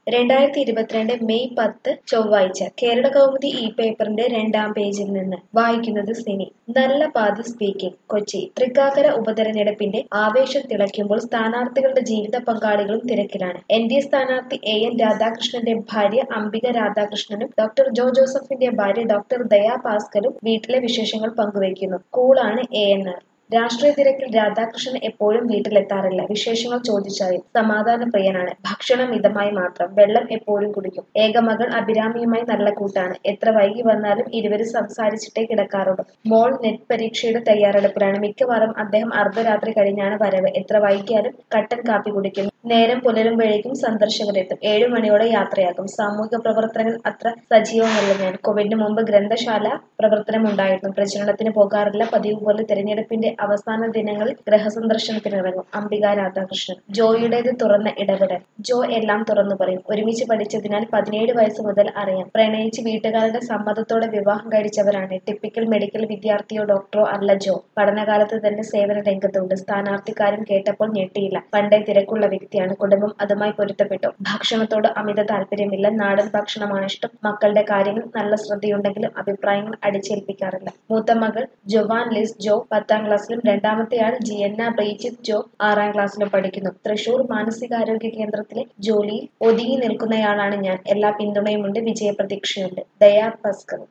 രണ്ടായിരത്തി ഇരുപത്തിരണ്ട് മെയ് പത്ത് ചൊവ്വാഴ്ച കേരള കൗമുദി ഈ പേപ്പറിന്റെ രണ്ടാം പേജിൽ നിന്ന് വായിക്കുന്നത് സിനി നല്ല പാതി സ്പീക്കിംഗ് കൊച്ചി തൃക്കാക്കര ഉപതെരഞ്ഞെടുപ്പിന്റെ ആവേശം തിളയ്ക്കുമ്പോൾ സ്ഥാനാർത്ഥികളുടെ ജീവിത പങ്കാളികളും തിരക്കിലാണ് എൻ ഡി എ സ്ഥാനാർത്ഥി എ എൻ രാധാകൃഷ്ണന്റെ ഭാര്യ അംബിക രാധാകൃഷ്ണനും ഡോക്ടർ ജോ ജോസഫിന്റെ ഭാര്യ ഡോക്ടർ ദയാ ഭാസ്കറും വീട്ടിലെ വിശേഷങ്ങൾ പങ്കുവയ്ക്കുന്നു കൂളാണ് എ എൻ ആർ രാഷ്ട്രീയ തിരക്കിൽ രാധാകൃഷ്ണൻ എപ്പോഴും വീട്ടിലെത്താറില്ല വിശേഷങ്ങൾ ചോദിച്ചറിയും സമാധാന പ്രിയനാണ് ഭക്ഷണം മിതമായി മാത്രം വെള്ളം എപ്പോഴും കുടിക്കും ഏകമകൾ അഭിരാമിയുമായി നല്ല കൂട്ടാണ് എത്ര വൈകി വന്നാലും ഇരുവരും സംസാരിച്ചിട്ടേ കിടക്കാറുള്ളൂ മോൾ നെറ്റ് പരീക്ഷയുടെ തയ്യാറെടുപ്പിലാണ് മിക്കവാറും അദ്ദേഹം അർദ്ധരാത്രി കഴിഞ്ഞാണ് വരവ് എത്ര വൈകിയാലും കട്ടൻ കാപ്പി കുടിക്കുന്നു നേരം പുലരുമ്പോഴേക്കും സന്ദർശകരെത്തും ഏഴു മണിയോടെ യാത്രയാക്കും സാമൂഹിക പ്രവർത്തനങ്ങൾ അത്ര സജീവമല്ല ഞാൻ കോവിഡിന് മുമ്പ് ഗ്രന്ഥശാല പ്രവർത്തനം ഉണ്ടായിരുന്നു പ്രചരണത്തിന് പോകാറില്ല പതിവ് പോലെ തെരഞ്ഞെടുപ്പിന്റെ അവസാന ദിനങ്ങളിൽ ഗൃഹസന്ദർശനത്തിനിറങ്ങും അംബിക രാധാകൃഷ്ണൻ ജോയുടേത് തുറന്ന ഇടപെടൽ ജോ എല്ലാം തുറന്നു പറയും ഒരുമിച്ച് പഠിച്ചതിനാൽ പതിനേഴ് വയസ്സ് മുതൽ അറിയാം പ്രണയിച്ച് വീട്ടുകാരുടെ സമ്മതത്തോടെ വിവാഹം കഴിച്ചവരാണ് ടിപ്പിക്കൽ മെഡിക്കൽ വിദ്യാർത്ഥിയോ ഡോക്ടറോ അല്ല ജോ പഠനകാലത്ത് തന്നെ സേവന രംഗത്തുണ്ട് സ്ഥാനാർത്ഥിക്കാരും കേട്ടപ്പോൾ ഞെട്ടിയില്ല പണ്ടേ തിരക്കുള്ള വ്യക്തിയാണ് കുടുംബം അതുമായി പൊരുത്തപ്പെട്ടു ഭക്ഷണത്തോട് അമിത താല്പര്യമില്ല നാടൻ ഭക്ഷണമാണ് ഇഷ്ടം മക്കളുടെ കാര്യങ്ങൾ നല്ല ശ്രദ്ധയുണ്ടെങ്കിലും അഭിപ്രായങ്ങൾ അടിച്ചേൽപ്പിക്കാറില്ല മൂത്ത മകൾ ജൊവാൻ ലിസ് ജോ പത്താം ക്ലാസ്സിലും രണ്ടാമത്തെയാൾ ജിയന്ന ബ്രീജിത്ത് ജോ ആറാം ക്ലാസ്സിലും പഠിക്കുന്നു തൃശൂർ മാനസികാരോഗ്യ കേന്ദ്രത്തിലെ ജോലിയിൽ ഒതുങ്ങി നിൽക്കുന്നയാളാണ് ഞാൻ എല്ലാ പിന്തുണയുമുണ്ട് വിജയപ്രതീക്ഷയുണ്ട് ദയാ ഭാസ്കർ